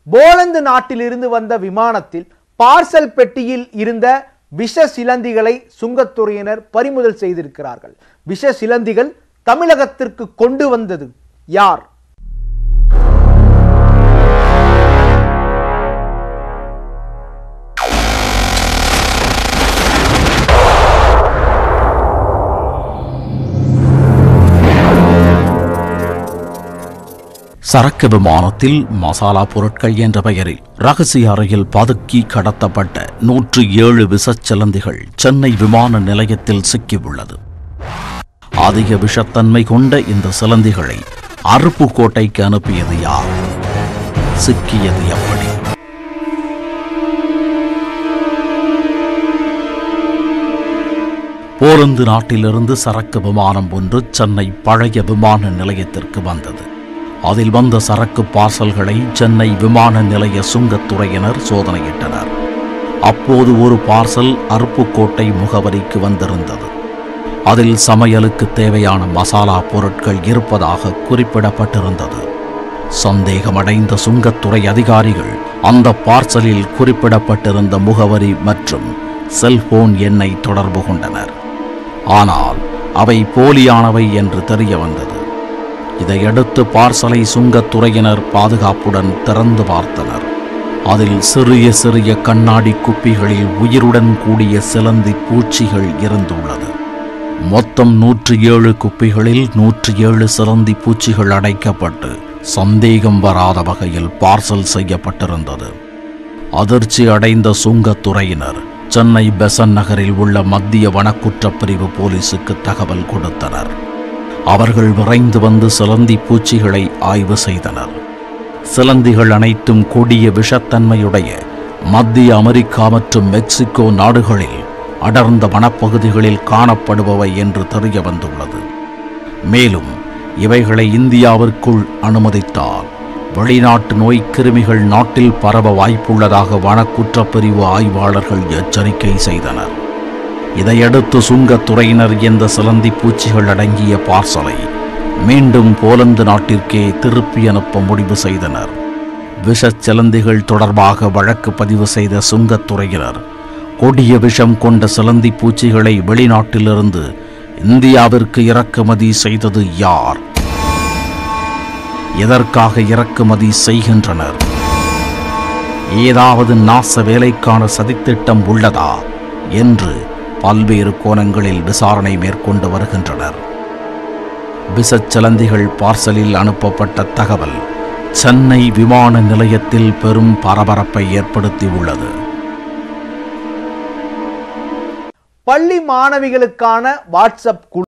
Poland நாட்டிலிருந்து வந்த விமானத்தில் பார்சல் பெட்டியில் இருந்த விஷ சிலந்திகளை சுங்கத்துறையினர் பறிமுதல் செய்திருக்கிறார்கள் விஷ சிலந்திகள் தமிழகத்திற்கு கொண்டு வந்தது யார் சரக்கு விமானத்தில் மசாலா பொருட்கள் என்ற பெயரில் ரகசிய அறையில் பதுக்கி கடத்தப்பட்ட நூற்று ஏழு விஷச்சிலந்திகள் சென்னை விமான நிலையத்தில் சிக்கியுள்ளது அதிக விஷத்தன்மை கொண்ட இந்த சிலந்திகளை அருப்புக்கோட்டைக்கு அனுப்பியது யார் சிக்கியது எப்படி போலந்து நாட்டிலிருந்து சரக்கு விமானம் ஒன்று சென்னை பழைய விமான நிலையத்திற்கு வந்தது அதில் வந்த சரக்கு பார்சல்களை சென்னை விமான நிலைய சுங்கத்துறையினர் சோதனையிட்டனர் அப்போது ஒரு பார்சல் அருப்புக்கோட்டை முகவரிக்கு வந்திருந்தது அதில் சமையலுக்கு தேவையான மசாலா பொருட்கள் இருப்பதாக குறிப்பிடப்பட்டிருந்தது சந்தேகமடைந்த சுங்கத்துறை அதிகாரிகள் அந்த பார்சலில் குறிப்பிடப்பட்டிருந்த முகவரி மற்றும் செல்போன் எண்ணை தொடர்பு கொண்டனர் ஆனால் அவை போலியானவை என்று தெரிய வந்தது இதையடுத்து பார்சலை சுங்கத்துறையினர் பாதுகாப்புடன் திறந்து பார்த்தனர் அதில் சிறிய சிறிய கண்ணாடி குப்பிகளில் உயிருடன் கூடிய சிலந்தி பூச்சிகள் இருந்துள்ளது மொத்தம் நூற்றி ஏழு குப்பிகளில் நூற்றி ஏழு சிலந்தி பூச்சிகள் அடைக்கப்பட்டு சந்தேகம் வராத வகையில் பார்சல் செய்யப்பட்டிருந்தது அதிர்ச்சி அடைந்த சுங்கத்துறையினர் சென்னை பெசன் நகரில் உள்ள மத்திய வனக்குற்றப் பிரிவு போலீசுக்கு தகவல் கொடுத்தனர் அவர்கள் விரைந்து வந்து சிலந்தி பூச்சிகளை ஆய்வு செய்தனர் சிலந்திகள் அனைத்தும் கொடிய விஷத்தன்மையுடைய மத்திய அமெரிக்கா மற்றும் மெக்சிகோ நாடுகளில் அடர்ந்த வனப்பகுதிகளில் காணப்படுபவை என்று தெரிய வந்துள்ளது மேலும் இவைகளை இந்தியாவிற்குள் அனுமதித்தால் வெளிநாட்டு நோய் கிருமிகள் நாட்டில் பரவ வாய்ப்புள்ளதாக வனக்குற்றப்பிரிவு ஆய்வாளர்கள் எச்சரிக்கை செய்தனர் இதையடுத்து சுங்கத்துறையினர் இந்த சிலந்தி பூச்சிகள் அடங்கிய பார்சலை மீண்டும் போலந்து நாட்டிற்கே திருப்பி அனுப்ப முடிவு செய்தனர் விஷச் சிலந்திகள் தொடர்பாக வழக்கு பதிவு செய்த சுங்கத்துறையினர் கொடிய விஷம் கொண்ட சிலந்தி பூச்சிகளை வெளிநாட்டிலிருந்து இந்தியாவிற்கு இறக்குமதி செய்தது யார் எதற்காக இறக்குமதி செய்கின்றனர் ஏதாவது நாச வேலைக்கான சதித்திட்டம் உள்ளதா என்று பல்வேறு கோணங்களில் விசாரணை மேற்கொண்டு வருகின்றனர் விஷச்சலந்திகள் பார்சலில் அனுப்பப்பட்ட தகவல் சென்னை விமான நிலையத்தில் பெரும் பரபரப்பை ஏற்படுத்தியுள்ளது பள்ளி மாணவிகளுக்கான வாட்ஸ்அப் குழு